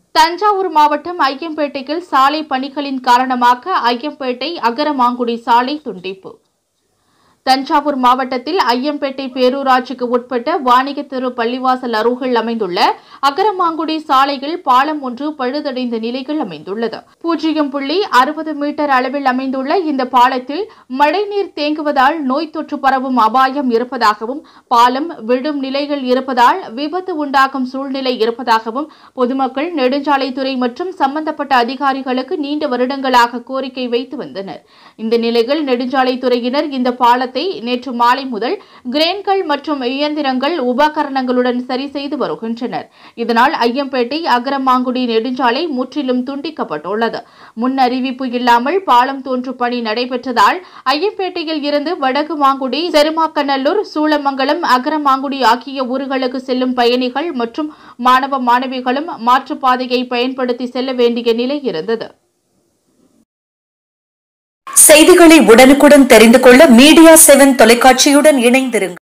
தஞ்சாவூர் மாவட்டம் ஐயம்பேட்டையில் சாலை பணிகளின் காரணமாக ஐயம்பேட்டை அகரமாங்குடி சாலை துண்டிப்பு தஞ்சாவூர் மாவட்டத்தில் ஐயம்பேட்டை பேரூராட்சிக்கு உட்பட்ட வாணிக தெரு பள்ளிவாசல் அருகில் அமைந்துள்ள அகரமாங்குடி சாலையில் பாலம் ஒன்று பழுதடைந்த நிலையில் அமைந்துள்ளது பூஜ்ஜியம் புள்ளி அறுபது மீட்டர் அளவில் அமைந்துள்ள இந்த பாலத்தில் மழைநீர் தேங்குவதால் நோய் தொற்று பரவும் அபாயம் இருப்பதாகவும் பாலம் விழும் நிலையில் இருப்பதால் விபத்து உண்டாகும் சூழ்நிலை இருப்பதாகவும் பொதுமக்கள் நெடுஞ்சாலைத்துறை மற்றும் சம்பந்தப்பட்ட அதிகாரிகளுக்கு நீண்ட வருடங்களாக கோரிக்கை வைத்து வந்தனர் இந்த நிலையில் நெடுஞ்சாலைத்துறையினர் இந்த பாலத்தை நேற்று மாலை முதல் கிரேன்கள் மற்றும் இயந்திரங்கள் உபகரணங்களுடன் சரி செய்து வருகின்றனர் இதனால் ஐயம்பேட்டை அகரமாங்குடி நெடுஞ்சாலை முற்றிலும் துண்டிக்கப்பட்டுள்ளது முன் அறிவிப்பு இல்லாமல் பாலம் தோன்றும் பணி நடைபெற்றதால் ஐயம்பேட்டையில் இருந்து வடக்கு மாங்குடி செருமாக்கநல்லூர் சூளமங்கலம் அகரமாங்குடி ஆகிய ஊர்களுக்கு செல்லும் பயணிகள் மற்றும் மாணவ மாணவிகளும் மாற்றுப்பாதையை பயன்படுத்தி செல்ல வேண்டிய நிலை இருந்தது செய்திகளை உடனுக்குடன் தெரிந்து கொள்ள மீடியா செவன் தொலைக்காட்சியுடன் இணைந்திருங்கள்